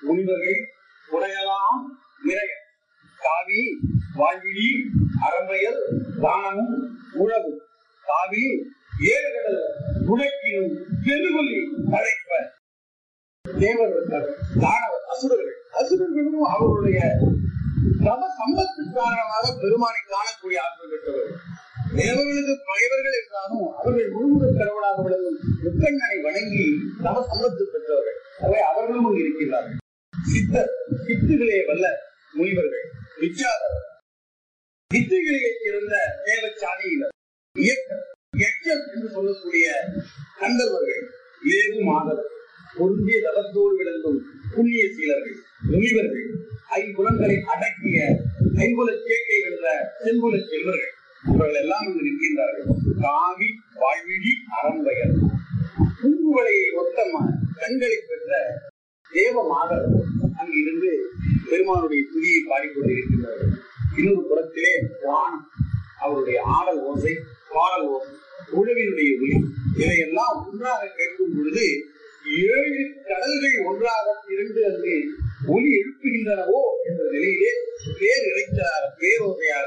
முனிவர்கள் உடையலாம் நிறைய காவி வாழ்விழி அறம்பெயர் வானமும் உழவும் காவி ஏழு கடல் உழைக்கினும் பெருவொலி அழைப்ப தேவர்கள் தானவர் அசுரர்கள் அசுரர்களும் அவருடைய தம சம்பத்து காரணமாக பெருமானை காணக்கூடிய ஆற்றல் பெற்றவர்கள் தேவர்களுக்கு பகைவர்கள் என்றாலும் அவர்கள் முழுமுதல் கடவுளாக விளங்கும் முக்கண்ணனை வணங்கி தம சம்பத்து பெற்றவர்கள் அவை அவர்களும் அங்கு இருக்கின்றார்கள் சித்தர் சித்துகளே வல்ல முனிவர்கள் விச்சாதர் வித்தைகளிலே சிறந்த தேவச்சாதியினர் இயக்கர் எச்சர் என்று சொல்லக்கூடிய கந்தர்வர்கள் வேறு மாதவர் பொருந்திய தவத்தோடு விளங்கும் புண்ணிய சீலர்கள் முனிவர்கள் ஐம்புலன்களை அடக்கிய ஐம்புல சேக்கை வென்ற செம்புல செல்வர்கள் இவர்கள் எல்லாம் இங்கு நிற்கின்றார்கள் காவி வாழ்விழி அறம்பயர் பூங்குவலையை ஒத்த ம- கண்களை பெற்ற தேவ மாதர் அங்கு இருந்து பெருமானுடைய துதியை பாடிக்கொண்டிருக்கின்றார்கள் இன்னொரு புறத்திலே வானம் அவருடைய ஆடல் ஓசை பாடல் ஓசை உழவினுடைய ஒளி இதையெல்லாம் ஒன்றாக கேட்கும் பொழுது ஏழு கடல்கள் ஒன்றாக திரண்டு அங்கு ஒலி எழுப்புகின்றனவோ என்ற நிலையிலே பேர் இறைச்சலாக பேரோசையாக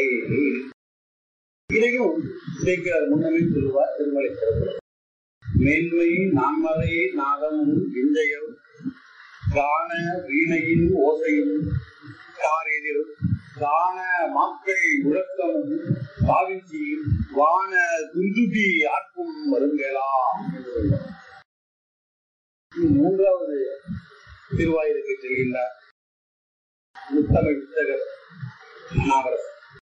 இதையும் சேர்க்கிறார் முன்னமே சொல்லுவார் திருமலை சிறப்பு மேன்மை நான்மறை நாதமும் விந்தையும் காண வீணையின் ஓசையும் காரெதிர் காண மக்கள் முழக்கமும் பாவிச்சியும் வான துந்துதி ஆட்கும் வருங்கலாம் என்று சொல்றார். மூன்றாவது திருவாயிலுக்கு செல்கின்றார் முத்தமிழ் புத்தகர் நாவரசர்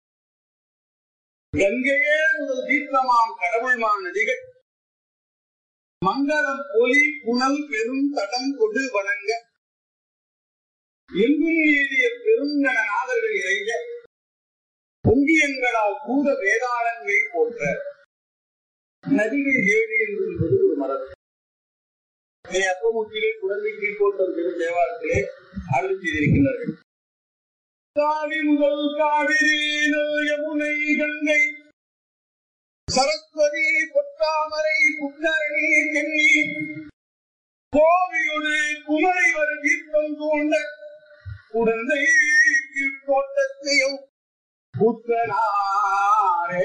கங்கையே முதல் தீர்த்தமாம் கடவுள்மான் நதிகள் மங்களம் ஒலி புனல் பெரும் தடம் கொடு வணங்க எங்கும் ஏறிய பெருங்கன நாதர்கள் இறைஞ்ச பொங்கியங்களால் பூத வேதாளங்கள் போன்ற நதிகள் ஏழு என்று சொல்வது ஒரு மரபு இதை அப்பமுத்திலே குழந்தை கீழ்கோட்டம் திரு தேவாலயத்திலே அருள் செய்திருக்கின்றார்கள் காவி முதல் காவிரி நல் யமுனை கங்கை சரஸ்வதி பொத்தாமரை புத்தரணி சென்னி கோவியொடு குமரி வரு தீர்த்தம் தூண்ட குழந்தை தோட்டத்தையும் புத்தனாரே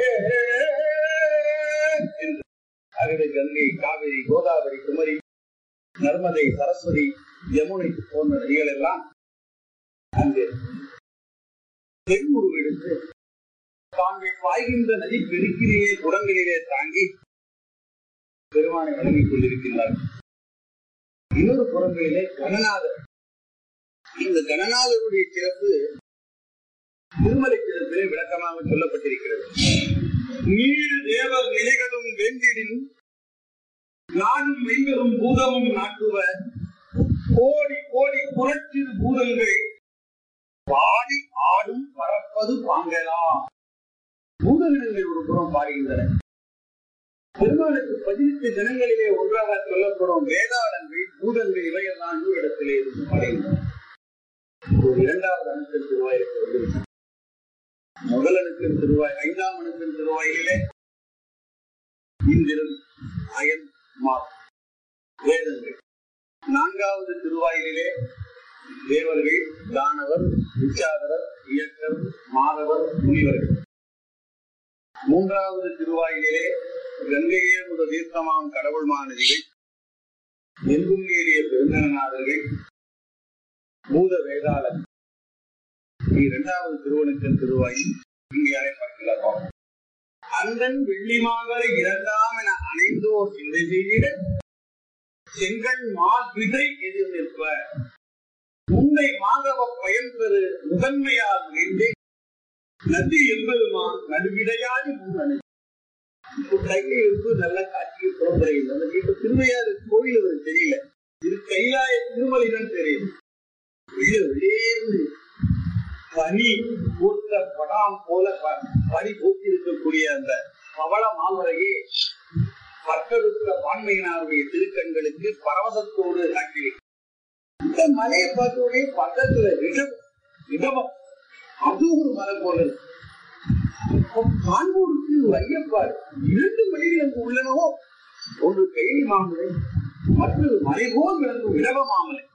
என்று அகடு கங்கை காவிரி கோதாவரி குமரி நர்மதை சரஸ்வதி யமுனை போன்ற நதிகள் எல்லாம் அங்கு பெண் உருவெடுத்து தாங்கள் பாய்கின்ற நதி பெருக்கிலேயே குடங்களிலே தாங்கி பெருமானை வழங்கிக் கொண்டிருக்கின்றார்கள் இன்னொரு புறங்களிலே கணநாதர் இந்த கணநாதருடைய சிறப்பு திருமலை சிறப்பிலே விளக்கமாக சொல்லப்பட்டிருக்கிறது நீர் தேவர் நிலைகளும் வெந்திடின் நானும் மெய்வரும் பூதமும் நாட்டுவ கோடி கோடி புரட்சிறு பூதங்கள் பாடி ஆடும் பறப்பது பாங்கலாம் பூதகணங்கள் ஒரு புறம் பாடுகின்றன பெருமாளுக்கு பதினெட்டு தினங்களிலே ஒன்றாக சொல்லப்படும் வேதாளங்கள் பூதங்கள் இவையெல்லாம் இன்னொரு இடத்திலே இருந்து பாடுகின்றன ஒரு இரண்டாவது அணுக்கள் திருவாயிற்கு வந்திருக்கிறது முதல் அணுக்கள் திருவாய் ஐந்தாம் அணுக்கள் திருவாயிலே இந்திரன் அயன் மா வேதங்கள் நான்காவது திருவாயிலே தேவர்கள் தானவர் விச்சாதரர் இயக்கர் மாதவர் முனிவர்கள் மூன்றாவது திருவாயிலே கங்கையே முதல் தீர்த்தமாம் கடவுள் மாநதிகள் எங்கும் ஏறிய பெருந்தநாதர்கள் பூத வேதாளர் இரண்டாவது திருவனுக்கன் திருவாயில் இங்கே அழைப்பார்களாம் அந்தன் வெள்ளிமாகலை இரண்டாம் என அணைந்தோர் சிந்தை செய்திட செங்கண் மா விதை எதிர் நிற்ப உன்னை மாதவ பயன் பெறு முதன்மையால் மீண்டே நதி எம்பெருமான் நடுவிடையாடி முன்னணி கையை எடுத்து நல்ல காட்சியை புறப்படுகிறது அந்த வீட்டு திருவையாறு கோயில் அவருக்கு தெரியல இது கைலாய திருமலை தான் தெரியுது வெளியே வெளியேந்து பனி பூத்த படாம் போல ப- பனி பூத்தி இருக்கக்கூடிய அந்த பவள மாமரையே பட்டருத்த பான்மையினாருடைய திருக்கண்களுக்கு பரவசத்தோடு காட்டியிருக்கிறது இந்த மலையை பார்த்த உடனே பக்கத்துல ரிஷபம் ரிஷபம் அது ஒரு மலை போல இருக்கு அப்போ காண்போருக்கு ஒரு ஐயப்பாடு இரண்டு மலைகள் அங்கு உள்ளனவோ ஒன்று கைலி மாமலை மற்றொரு மலை போல் விளங்கும் இடவ மாமலை